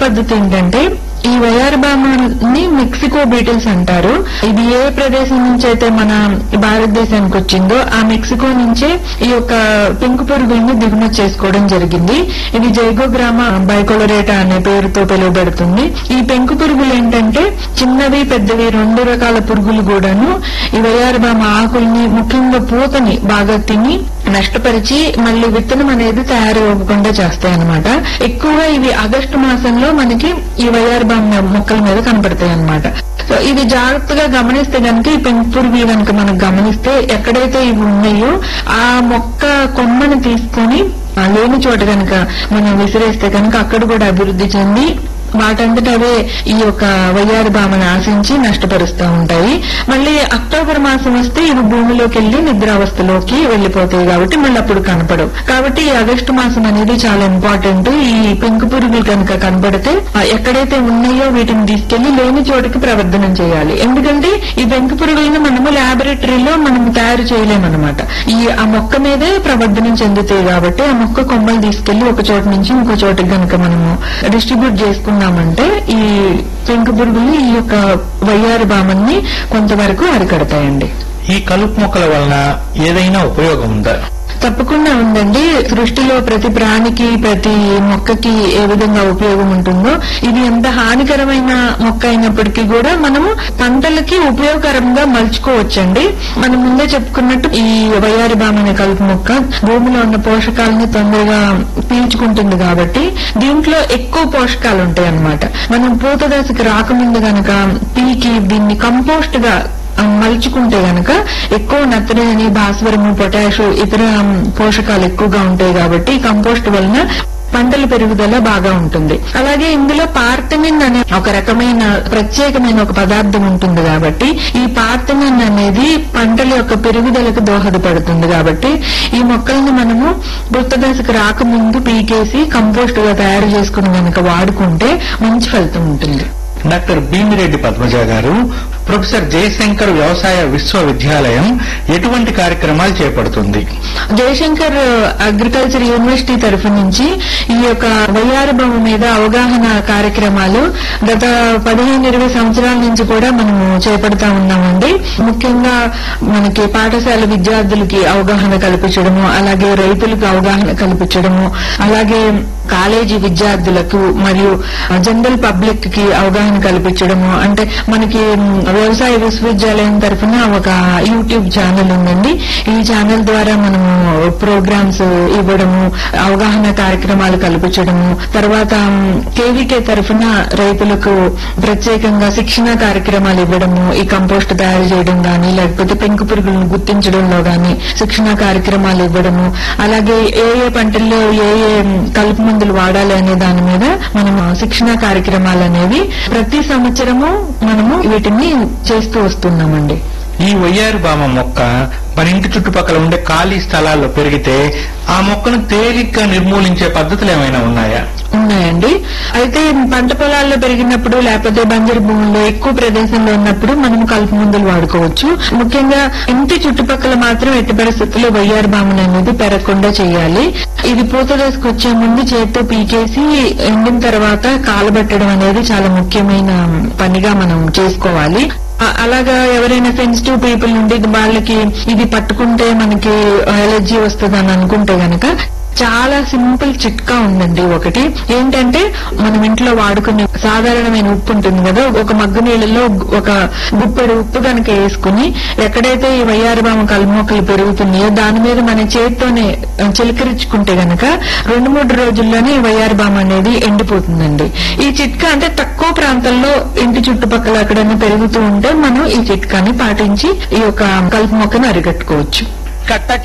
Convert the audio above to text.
పద్ధతి ఏంటంటే ఈ వయారబామాని మెక్సికో బీటిల్స్ అంటారు ఇది ఏ ప్రదేశం నుంచి అయితే మన భారతదేశానికి వచ్చిందో ఆ మెక్సికో నుంచే ఈ యొక్క పెంకు పురుగుల్ని దిగుమతి చేసుకోవడం జరిగింది ఇది జైగోగ్రామ బైకోలరేటా అనే పేరుతో పిలువబడుతుంది ఈ పెంకు పురుగులు ఏంటంటే చిన్నవి పెద్దవి రెండు రకాల పురుగులు కూడాను ఈ వయారబామ ఆకుల్ని ముఖ్యంగా పూతని బాగా తిని నష్టపరిచి మళ్ళీ విత్తనం అనేది తయారు అవ్వకుండా చేస్తాయి అన్నమాట ఎక్కువగా ఇవి ఆగస్టు మాసంలో మనకి ఈ వయారబామ్ మొక్కల మీద కనపడతాయి అన్నమాట సో ఇది జాగ్రత్తగా గమనిస్తే కనుక ఈ పెంపురుగు కనుక మనం గమనిస్తే ఎక్కడైతే ఇవి ఉన్నాయో ఆ మొక్క కొమ్మని తీసుకొని ఆ లేని చోట కనుక మనం విసిరేస్తే కనుక అక్కడ కూడా అభివృద్ధి చెంది వాటంతట అవే ఈ యొక్క వయ్యారి బామను ఆశించి నష్టపరుస్తూ ఉంటాయి మళ్ళీ అక్టోబర్ మాసం వస్తే ఇవి భూమిలోకి వెళ్లి నిద్రావస్థలోకి వెళ్లిపోతాయి కాబట్టి మళ్ళీ అప్పుడు కనపడవు కాబట్టి ఈ ఆగస్టు మాసం అనేది చాలా ఇంపార్టెంట్ ఈ పెంకు పురుగులు కనుక కనబడితే ఆ ఎక్కడైతే ఉన్నాయో వీటిని తీసుకెళ్లి లేని చోటుకి ప్రవర్ధనం చేయాలి ఎందుకంటే ఈ పెంకు పురుగులను మనము ల్యాబొరేటరీలో మనం తయారు చేయలేమన్నమాట ఈ ఆ మొక్క మీదే ప్రవర్ధనం చెందుతాయి కాబట్టి ఆ మొక్క కొమ్మలు తీసుకెళ్లి ఒక చోట నుంచి ఇంకో చోటుకి గనుక మనము డిస్ట్రిబ్యూట్ చేసుకున్నామంటే ఈ పెంకు పురుగులు ఈ యొక్క వయ్యారు బామల్ని కొంతవరకు అరికడతాయండి ఈ కలుపు మొక్కల వలన ఏదైనా ఉపయోగం ఉందా తప్పకుండా ఉందండి సృష్టిలో ప్రతి ప్రాణికి ప్రతి మొక్కకి ఏ విధంగా ఉపయోగం ఉంటుందో ఇది ఎంత హానికరమైన మొక్క అయినప్పటికీ కూడా మనము పంటలకి ఉపయోగకరంగా మలుచుకోవచ్చండి మనం ముందే చెప్పుకున్నట్టు ఈ వయారి బామనే కలుపు మొక్క భూమిలో ఉన్న పోషకాలని తొందరగా పీల్చుకుంటుంది కాబట్టి దీంట్లో ఎక్కువ పోషకాలు ఉంటాయి అన్నమాట మనం పూత దశకి రాకముందు గనక పీకి దీన్ని కంపోస్ట్ గా ఆ, మలుచుకుంటే గనక ఎక్కువ నత్రజని భాస్వరము పొటాషు ఇతర ఉమ్, పోషకాలు ఎక్కువగా ఉంటాయి కాబట్టి ఈ కంపోస్ట్ వలన పంటల పెరుగుదల బాగా ఉంటుంది అలాగే ఇందులో పార్థమిన్ అనే ఒక రకమైన ప్రత్యేకమైన ఒక పదార్థం ఉంటుంది కాబట్టి ఈ పార్థమిన్ అనేది పంటల యొక్క పెరుగుదలకు దోహదపడుతుంది కాబట్టి ఈ మొక్కల్ని మనము వృత్తదశకు రాకముందు పీకేసి కంపోస్ట్ గా తయారు చేసుకుని గనక వాడుకుంటే మంచి ఫలితం ఉంటుంది డాక్టర్ భీమిరెడ్డి పద్మజ గారు ప్రొఫెసర్ జయశంకర్ వ్యవసాయ విశ్వవిద్యాలయం ఎటువంటి కార్యక్రమాలు చేపడుతుంది జయశంకర్ అగ్రికల్చర్ యూనివర్సిటీ తరఫు నుంచి ఈ యొక్క వయ్యారి బొమ్మ మీద అవగాహన కార్యక్రమాలు గత పదిహేను ఇరవై సంవత్సరాల నుంచి కూడా మనము చేపడతా ఉన్నామండి ముఖ్యంగా మనకి పాఠశాల విద్యార్థులకి అవగాహన కల్పించడము అలాగే రైతులకు అవగాహన కల్పించడము అలాగే కాలేజీ విద్యార్థులకు మరియు జనరల్ పబ్లిక్ కి అవగాహన కల్పించడము అంటే మనకి మ్, వ్యవసాయ విశ్వవిద్యాలయం తరఫున ఒక యూట్యూబ్ ఛానల్ ఉందండి ఈ ఛానల్ ద్వారా మనము ప్రోగ్రామ్స్ ఇవ్వడము అవగాహన కార్యక్రమాలు కల్పించడము తర్వాత కేవీకే తరఫున రైతులకు ప్రత్యేకంగా శిక్షణ కార్యక్రమాలు ఇవ్వడము ఈ కంపోస్ట్ తయారు చేయడం గాని లేకపోతే పెంకు పురుగులను గుర్తించడంలో గాని శిక్షణ కార్యక్రమాలు ఇవ్వడము అలాగే ఏ ఏ పంటల్లో ఏ ఏ కలుపు మందులు వాడాలి అనే దాని మీద మనము శిక్షణ కార్యక్రమాలు అనేవి ప్రతి సంవత్సరము మనము వీటిని చేస్తూ వస్తున్నామండి ఈ వయ్యారు బామ మొక్క మన ఇంటి చుట్టుపక్కల ఉండే ఖాళీ స్థలాల్లో పెరిగితే ఆ మొక్కను తేలిగ్గా నిర్మూలించే పద్ధతులు ఏమైనా ఉన్నాయా ఉన్నాయండి అయితే పంట పొలాల్లో పెరిగినప్పుడు లేకపోతే బంజరు భూముల్లో ఎక్కువ ప్రదేశంలో ఉన్నప్పుడు మనం కలుపు మందులు వాడుకోవచ్చు ముఖ్యంగా ఇంటి చుట్టుపక్కల మాత్రం ఎట్టి పరిస్థితుల్లో వయ్యారు బాములు అనేది పెరగకుండా చేయాలి ఇది పూత దశకు ముందు చేత్తో పీకేసి ఎండిన తర్వాత కాలబెట్టడం అనేది చాలా ముఖ్యమైన పనిగా మనం చేసుకోవాలి ఆ- అలాగా ఎవరైనా సెన్సిటివ్ పీపుల్ నుండి వాళ్ళకి ఇది పట్టుకుంటే మనకి అలర్జీ వస్తుంది అని అనుకుంటే గనక చాలా సింపుల్ చిట్కా ఉందండి ఒకటి ఏంటంటే మనం ఇంట్లో వాడుకునే సాధారణమైన ఉప్పు ఉంటుంది కదా ఒక మగ్గు నీళ్ళలో ఒక గుప్పెడు ఉప్పు కనుక వేసుకుని ఎక్కడైతే ఈ వయ్యారబామ కలుమొక్కలు పెరుగుతున్నాయో దాని మీద మన చేతితోనే చిలకరించుకుంటే గనక రెండు మూడు రోజుల్లోనే ఈ వయ్యారబామ అనేది ఎండిపోతుందండి ఈ చిట్కా అంటే తక్కువ ప్రాంతాల్లో ఇంటి చుట్టుపక్కల ఎక్కడైనా పెరుగుతూ ఉంటే మనం ఈ చిట్కాని పాటించి ఈ యొక్క కలుపు మొక్కను అరికట్టుకోవచ్చు కట్ట